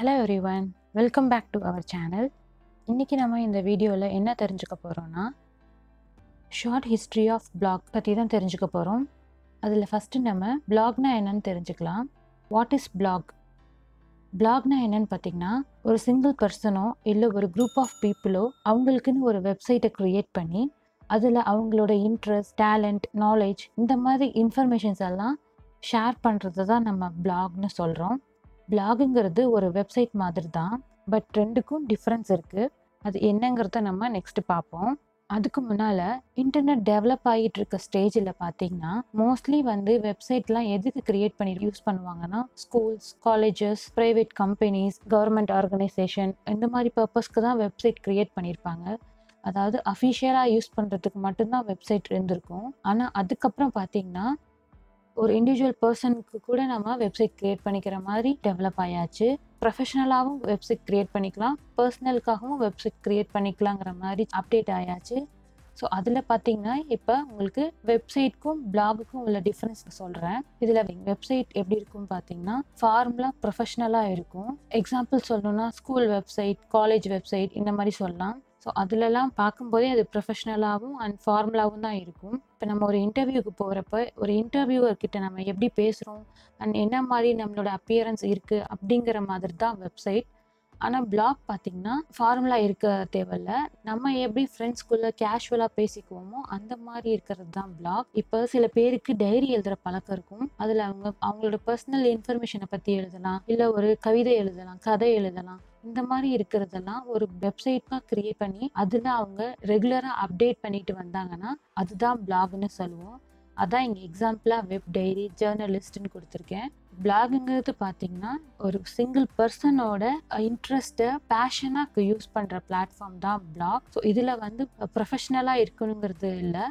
Hello everyone welcome back to our channel இன்றைக்கி நம்ம இந்த வீடியோவில் என்ன தெரிஞ்சுக்க போகிறோன்னா ஷார்ட் ஹிஸ்ட்ரி ஆஃப் பிளாக் பற்றி தான் தெரிஞ்சுக்க போகிறோம் அதில் ஃபஸ்ட்டு நம்ம பிளாக்னா என்னன்னு தெரிஞ்சுக்கலாம் வாட் இஸ் பிளாக் பிளாக்னா என்னன்னு பார்த்தீங்கன்னா ஒரு சிங்கிள் பர்சனோ இல்லை ஒரு குரூப் ஆஃப் பீப்புளோ அவங்களுக்குன்னு ஒரு வெப்சைட்டை க்ரியேட் பண்ணி அதில் அவங்களோட இன்ட்ரெஸ்ட் டேலண்ட் நாலேஜ் இந்த மாதிரி இன்ஃபர்மேஷன்ஸ் எல்லாம் ஷேர் பண்ணுறது தான் நம்ம பிளாக்னு சொல்கிறோம் பிளாகுங்கிறது ஒரு வெப்சைட் மாதிரி தான் பட் ரெண்டுக்கும் டிஃப்ரென்ஸ் இருக்குது அது என்னங்கிறத நம்ம நெக்ஸ்ட் பார்ப்போம் அதுக்கு முன்னால் இன்டர்நெட் டெவலப் ஆகிட்டு இருக்க ஸ்டேஜில் பார்த்தீங்கன்னா மோஸ்ட்லி வந்து வெப்சைட்லாம் எதுக்கு கிரியேட் பண்ணி யூஸ் பண்ணுவாங்கன்னா schools colleges private companies government organisation இந்த மாதிரி பர்பஸ்க்கு தான் வெப்சைட் க்ரியேட் பண்ணியிருப்பாங்க அதாவது அஃபிஷியலாக யூஸ் பண்ணுறதுக்கு மட்டும்தான் வெப்சைட் இருந்திருக்கும் ஆனால் அதுக்கப்புறம் பார்த்தீங்கன்னா ஒரு இண்டிவிஜுவல் பர்சனுக்கு கூட நம்ம வெப்சைட் க்ரியேட் பண்ணிக்கிற மாதிரி டெவலப் ஆயாச்சு ப்ரொஃபஷனலாகவும் வெப்சைட் க்ரியேட் பண்ணிக்கலாம் பர்சனலுக்காகவும் வெப்சைட் க்ரியேட் பண்ணிக்கலாங்கிற மாதிரி அப்டேட் ஆயாச்சு ஸோ அதில் பார்த்தீங்கன்னா இப்போ உங்களுக்கு வெப்சைட்க்கும் பிளாகுக்கும் உள்ள டிஃப்ரென்ஸ் சொல்கிறேன் இதில் வெப்சைட் எப்படி இருக்கும்னு பார்த்தீங்கன்னா ஃபார்முலா ப்ரொஃபஷ்னலாக இருக்கும் எக்ஸாம்பிள் சொல்லணும்னா ஸ்கூல் வெப்சைட் காலேஜ் வெப்சைட் இந்த மாதிரி சொல்லலாம் ஸோ அதிலலாம் பார்க்கும்போதே அது ப்ரொஃபஷ்னலாகவும் அண்ட் ஃபார்முலாவும் தான் இருக்கும் இப்போ நம்ம ஒரு இன்டர்வியூக்கு போகிறப்ப ஒரு இன்டர்வியூவர்கிட்ட நம்ம எப்படி பேசுகிறோம் அண்ட் என்ன மாதிரி நம்மளோட அப்பியரன்ஸ் இருக்குது அப்படிங்கிற மாதிரி தான் வெப்சைட் ஆனால் பிளாக் பார்த்திங்கன்னா ஃபார்முலா இருக்க தேவையில்ல நம்ம எப்படி ஃப்ரெண்ட்ஸ்குள்ளே கேஷுவலாக பேசிக்குவோமோ அந்த மாதிரி இருக்கிறது தான் பிளாக் இப்போ சில பேருக்கு டைரி எழுதுகிற பழக்கம் இருக்கும் அதில் அவங்க அவங்களோட பர்சனல் இன்ஃபர்மேஷனை பற்றி எழுதலாம் இல்லை ஒரு கவிதை எழுதலாம் கதை எழுதலாம் இந்த மாதிரி இருக்கிறதெல்லாம் ஒரு வெப்சைட்டாக க்ரியேட் பண்ணி அதில் அவங்க ரெகுலராக அப்டேட் பண்ணிட்டு வந்தாங்கன்னா அதுதான் பிளாக்னு சொல்லுவோம் அதான் இங்கே எக்ஸாம்பிளாக வெப் டைரி ஜேர்னலிஸ்ட்னு கொடுத்துருக்கேன் பிளாகுங்கிறது பார்த்தீங்கன்னா ஒரு சிங்கிள் பர்சனோட இன்ட்ரெஸ்ட்டை பேஷனாக யூஸ் பண்ணுற பிளாட்ஃபார்ம் தான் பிளாக் ஸோ இதில் வந்து ப்ரொஃபஷ்னலாக இருக்கணுங்கிறது இல்லை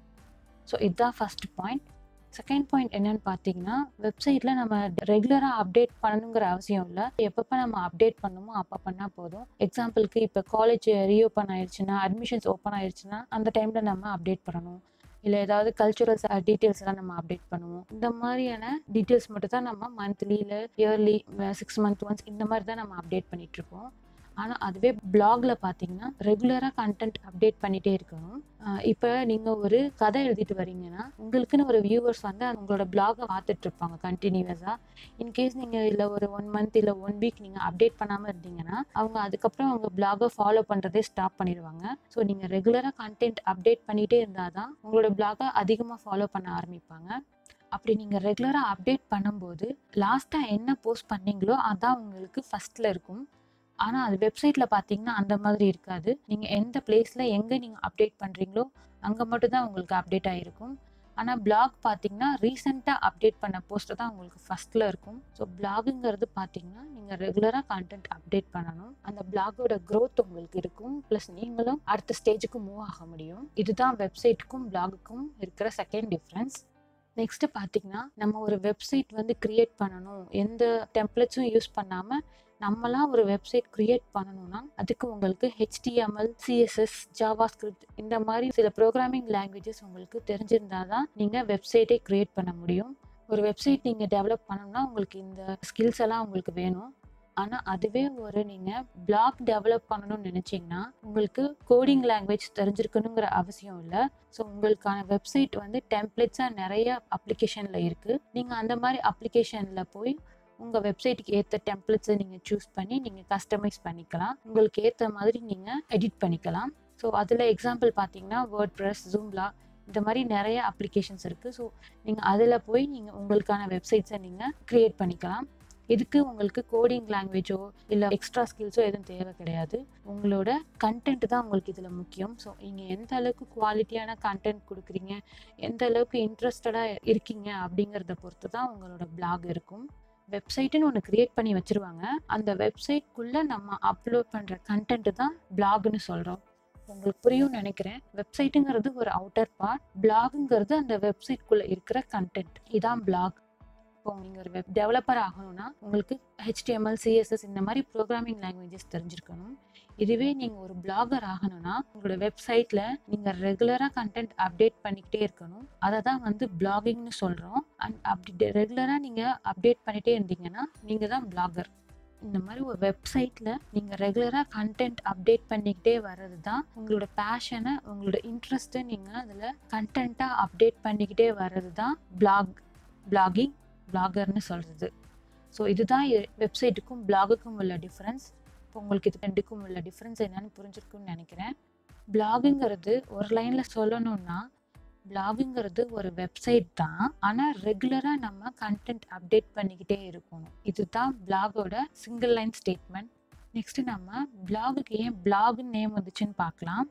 ஸோ இதுதான் ஃபஸ்ட் பாயிண்ட் செகண்ட் பாயிண்ட் என்னன்னு பார்த்தீங்கன்னா வெப்சைட்டில் நம்ம ரெகுலராக அப்டேட் பண்ணணுங்கிற அவசியம் இல்லை எப்பப்போ நம்ம அப்டேட் பண்ணுமோ அப்போ பண்ணால் போதும் எக்ஸாம்பிளுக்கு இப்போ காலேஜ் ரீஓப்பன் ஆயிடுச்சுன்னா அட்மிஷன்ஸ் ஓப்பன் ஆயிடுச்சுன்னா அந்த டைமில் நம்ம அப்டேட் பண்ணணும் இல்லை ஏதாவது கல்ச்சுரல்ஸ் டீட்டெயில்ஸ் எல்லாம் நம்ம அப்டேட் பண்ணுவோம் இந்த மாதிரியான டீட்டெயில்ஸ் மட்டும் தான் நம்ம மந்த்லி இல்லை இயர்லி சிக்ஸ் மந்த் ஒன்ஸ் இந்த மாதிரி தான் நம்ம அப்டேட் பண்ணிகிட்ருக்கோம் ஆனால் அதுவே பிளாகில் பார்த்தீங்கன்னா ரெகுலராக கண்டென்ட் அப்டேட் பண்ணிகிட்டே இருக்கணும் இப்போ நீங்கள் ஒரு கதை எழுதிட்டு வரீங்கன்னா உங்களுக்குன்னு ஒரு வியூவர்ஸ் வந்து உங்களோட பிளாகை பார்த்துட்ருப்பாங்க கண்டினியூஸாக இன்கேஸ் நீங்கள் இல்லை ஒரு ஒன் மந்த் இல்லை ஒன் வீக் நீங்கள் அப்டேட் பண்ணாமல் இருந்தீங்கன்னா அவங்க அதுக்கப்புறம் அவங்க பிளாகை ஃபாலோ பண்ணுறதே ஸ்டாப் பண்ணிடுவாங்க ஸோ நீங்கள் ரெகுலராக கண்டென்ட் அப்டேட் பண்ணிகிட்டே இருந்தால் தான் உங்களோட பிளாகை அதிகமாக ஃபாலோ பண்ண ஆரம்பிப்பாங்க அப்படி நீங்கள் ரெகுலராக அப்டேட் பண்ணும்போது லாஸ்ட்டாக என்ன போஸ்ட் பண்ணீங்களோ அதான் உங்களுக்கு ஃபஸ்ட்டில் இருக்கும் ஆனால் அது வெப்சைட்டில் பார்த்தீங்கன்னா அந்த மாதிரி இருக்காது நீங்கள் எந்த பிளேஸில் எங்கே நீங்கள் அப்டேட் பண்ணுறீங்களோ அங்கே மட்டும்தான் உங்களுக்கு அப்டேட் ஆகிருக்கும் ஆனால் பிளாக் பார்த்தீங்கன்னா ரீசெண்டாக அப்டேட் பண்ண போஸ்ட்டு தான் உங்களுக்கு ஃபஸ்ட்டில் இருக்கும் ஸோ பிளாகுங்கிறது பார்த்தீங்கன்னா நீங்கள் ரெகுலராக கண்டென்ட் அப்டேட் பண்ணணும் அந்த பிளாகோட க்ரோத் உங்களுக்கு இருக்கும் ப்ளஸ் நீங்களும் அடுத்த ஸ்டேஜுக்கு மூவ் ஆக முடியும் இதுதான் வெப்சைட்டுக்கும் பிளாகுக்கும் இருக்கிற செகண்ட் டிஃப்ரென்ஸ் நெக்ஸ்ட்டு பார்த்தீங்கன்னா நம்ம ஒரு வெப்சைட் வந்து க்ரியேட் பண்ணணும் எந்த டெம்ப்ளேட்ஸும் யூஸ் பண்ணாமல் நம்மளாம் ஒரு வெப்சைட் க்ரியேட் பண்ணணும்னா அதுக்கு உங்களுக்கு ஹெச்டிஎம்எல் சிஎஸ்எஸ் ஜாவா ஸ்கிரிப்ட் இந்த மாதிரி சில ப்ரோக்ராமிங் லாங்குவேஜஸ் உங்களுக்கு தெரிஞ்சிருந்தால் தான் நீங்கள் வெப்சைட்டே க்ரியேட் பண்ண முடியும் ஒரு வெப்சைட் நீங்கள் டெவலப் பண்ணணும்னா உங்களுக்கு இந்த ஸ்கில்ஸ் எல்லாம் உங்களுக்கு வேணும் ஆனால் அதுவே ஒரு நீங்கள் பிளாக் டெவலப் பண்ணணும்னு நினச்சிங்கன்னா உங்களுக்கு கோடிங் லாங்குவேஜ் தெரிஞ்சிருக்கணுங்கிற அவசியம் இல்லை ஸோ உங்களுக்கான வெப்சைட் வந்து டெம்ப்ளேட்ஸாக நிறைய அப்ளிகேஷனில் இருக்குது நீங்கள் அந்த மாதிரி அப்ளிகேஷனில் போய் உங்கள் வெப்சைட்டுக்கு ஏற்ற டெம்ப்ளேட்ஸை நீங்கள் சூஸ் பண்ணி நீங்கள் கஸ்டமைஸ் பண்ணிக்கலாம் உங்களுக்கு ஏற்ற மாதிரி நீங்கள் எடிட் பண்ணிக்கலாம் ஸோ அதில் எக்ஸாம்பிள் பார்த்தீங்கன்னா வேர்ட் ப்ரெஸ் ஜூம்லா இந்த மாதிரி நிறைய அப்ளிகேஷன்ஸ் இருக்குது ஸோ நீங்கள் அதில் போய் நீங்கள் உங்களுக்கான வெப்சைட்ஸை நீங்கள் க்ரியேட் பண்ணிக்கலாம் இதுக்கு உங்களுக்கு கோடிங் லாங்குவேஜோ இல்லை எக்ஸ்ட்ரா ஸ்கில்ஸோ எதுவும் தேவை கிடையாது உங்களோட கண்டென்ட் தான் உங்களுக்கு இதில் முக்கியம் ஸோ நீங்கள் எந்த அளவுக்கு குவாலிட்டியான கண்டென்ட் கொடுக்குறீங்க எந்த அளவுக்கு இன்ட்ரெஸ்டடாக இருக்கீங்க அப்படிங்கிறத பொறுத்து தான் உங்களோட பிளாக் இருக்கும் வெப்சைட்டுன்னு ஒன்று க்ரியேட் பண்ணி வச்சுருவாங்க அந்த வெப்சைட்குள்ளே நம்ம அப்லோட் பண்ணுற கண்டென்ட்டு தான் பிளாக்னு சொல்கிறோம் உங்களுக்கு புரியும் நினைக்கிறேன் வெப்சைட்டுங்கிறது ஒரு அவுட்டர் பார்ட் பிளாகுங்கிறது அந்த வெப்சைட்குள்ளே இருக்கிற கண்டென்ட் இதான் பிளாக் இப்போ நீங்கள் ஒரு வெப் டெவலப்பர் ஆகணும்னா உங்களுக்கு ஹெச்டிஎம்எல் சிஎஸ்எஸ் இந்த மாதிரி ப்ரோக்ராமிங் லாங்குவேஜஸ் தெரிஞ்சிருக்கணும் இதுவே நீங்கள் ஒரு பிளாகர் ஆகணும்னா உங்களோட வெப்சைட்டில் நீங்கள் ரெகுலராக கண்டென்ட் அப்டேட் பண்ணிக்கிட்டே இருக்கணும் அதை தான் வந்து பிளாகிங்னு சொல்கிறோம் அண்ட் அப்படி ரெகுலராக நீங்கள் அப்டேட் பண்ணிகிட்டே இருந்தீங்கன்னா நீங்கள் தான் பிளாகர் இந்த மாதிரி ஒரு வெப்சைட்டில் நீங்கள் ரெகுலராக கண்டென்ட் அப்டேட் பண்ணிக்கிட்டே வர்றது தான் உங்களோட பேஷனை உங்களோட இன்ட்ரெஸ்ட்டை நீங்கள் அதில் கண்டென்ட்டாக அப்டேட் பண்ணிக்கிட்டே வர்றது தான் பிளாக் பிளாகிங் பிளாகர்னு சொல்கிறது ஸோ இதுதான் வெப்சைட்டுக்கும் பிளாகுக்கும் உள்ள டிஃப்ரென்ஸ் இப்போ உங்களுக்கு இது ரெண்டுக்கும் உள்ள டிஃப்ரென்ஸ் என்னன்னு புரிஞ்சிருக்குன்னு நினைக்கிறேன் பிளாகுங்கிறது ஒரு லைனில் சொல்லணும்னா பிளாகுங்கிறது ஒரு வெப்சைட் தான் ஆனால் ரெகுலராக நம்ம கண்டென்ட் அப்டேட் பண்ணிக்கிட்டே இருக்கணும் இதுதான் பிளாகோட சிங்கிள் லைன் ஸ்டேட்மெண்ட் நெக்ஸ்ட் நம்ம பிளாகுக்கு ஏன் பிளாக்னு நேம் வந்துச்சுன்னு பார்க்கலாம்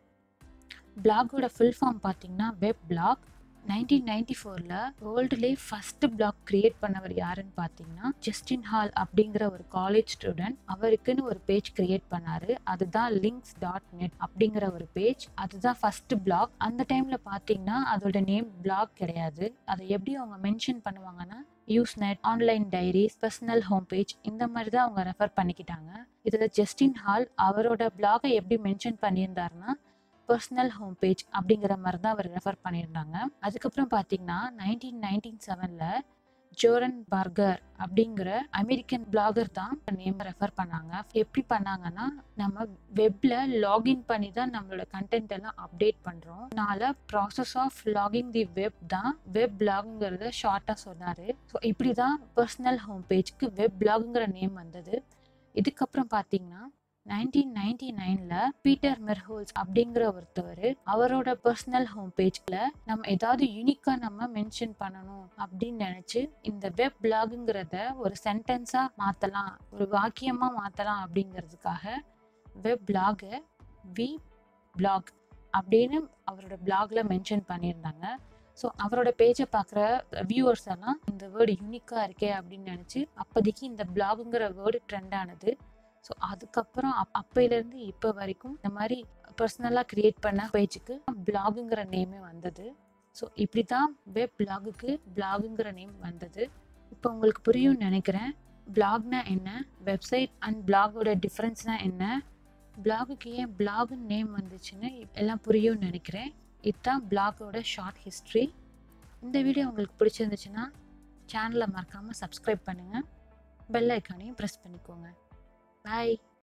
பிளாகோட ஃபுல் ஃபார்ம் பார்த்தீங்கன்னா வெப் பிளாக் நைன்டீன் நைன்டி ஃபோரில் வேர்ல்டுலேயே ஃபஸ்ட்டு பிளாக் கிரியேட் பண்ணவர் யாருன்னு பார்த்தீங்கன்னா ஜஸ்டின் ஹால் அப்படிங்கிற ஒரு காலேஜ் ஸ்டூடெண்ட் அவருக்குன்னு ஒரு பேஜ் கிரியேட் பண்ணார் அதுதான் லிங்க்ஸ் டாட் நெட் அப்படிங்கிற ஒரு பேஜ் அதுதான் ஃபஸ்ட்டு பிளாக் அந்த டைமில் பார்த்தீங்கன்னா அதோட நேம் பிளாக் கிடையாது அதை எப்படி அவங்க மென்ஷன் பண்ணுவாங்கன்னா Usenet online diaries personal home page இந்த மாதிரி தான் அவங்க ரெஃபர் பண்ணிக்கிட்டாங்க இதில் ஜஸ்டின் ஹால் அவரோட பிளாகை எப்படி மென்ஷன் பண்ணியிருந்தாருன்னா பர்சனல் ஹோம் பேஜ் அப்படிங்கிற மாதிரி தான் அவர் ரெஃபர் பண்ணியிருந்தாங்க அதுக்கப்புறம் பார்த்தீங்கன்னா நைன்டீன் நைன்டீன் செவனில் ஜோரன் பர்கர் அப்படிங்கிற அமெரிக்கன் பிளாகர் தான் நேம் ரெஃபர் பண்ணாங்க எப்படி பண்ணாங்கன்னா நம்ம வெப்ல லாகின் பண்ணி தான் நம்மளோட கண்டென்ட் எல்லாம் அப்டேட் பண்ணுறோம் அதனால process of logging the web தான் வெப் பிளாகுங்கிறத ஷார்ட்டாக சொன்னார் ஸோ இப்படி தான் பர்சனல் ஹோம் பேஜ்க்கு வெப் பிளாகுங்கிற நேம் வந்தது இதுக்கப்புறம் பார்த்தீங்கன்னா நைன்டீன் நைன்டி நைனில் பீட்டர் மெர்ஹோல்ஸ் அப்படிங்கிற ஒருத்தவர் அவரோட பர்சனல் ஹோம் பேஜில் நம்ம ஏதாவது யூனிக்காக நம்ம மென்ஷன் பண்ணணும் அப்படின்னு நினச்சி இந்த வெப் பிளாகுங்கிறத ஒரு சென்டென்ஸாக மாற்றலாம் ஒரு வாக்கியமாக மாற்றலாம் அப்படிங்கிறதுக்காக வெப் பிளாகை வி பிளாக் அப்படின்னு அவரோட பிளாக்ல மென்ஷன் பண்ணியிருந்தாங்க ஸோ அவரோட பேஜை பார்க்குற வியூவர்ஸ் எல்லாம் இந்த வேர்டு யூனிக்காக இருக்கே அப்படின்னு நினச்சி அப்போதைக்கு இந்த பிளாகுங்கிற வேர்டு ட்ரெண்ட் ஆனது ஸோ அதுக்கப்புறம் அப் அப்பையிலேருந்து இப்போ வரைக்கும் இந்த மாதிரி பர்சனலாக க்ரியேட் பண்ண பேஜுக்கு பிளாகுங்கிற நேமே வந்தது ஸோ இப்படி தான் வெப் பிளாகுக்கு பிளாகுங்கிற நேம் வந்தது இப்போ உங்களுக்கு புரியும்னு நினைக்கிறேன் பிளாக்னா என்ன வெப்சைட் அண்ட் பிளாகோட டிஃப்ரென்ஸ்னா என்ன பிளாகுக்கு ஏன் பிளாகுன்னு நேம் வந்துச்சுன்னு எல்லாம் புரியும்னு நினைக்கிறேன் இதுதான் பிளாகோட ஷார்ட் ஹிஸ்ட்ரி இந்த வீடியோ உங்களுக்கு பிடிச்சிருந்துச்சுன்னா சேனலை மறக்காமல் சப்ஸ்கிரைப் பண்ணுங்கள் பெல் ஐக்கானையும் ப்ரெஸ் பண்ணிக்கோங்க Bye.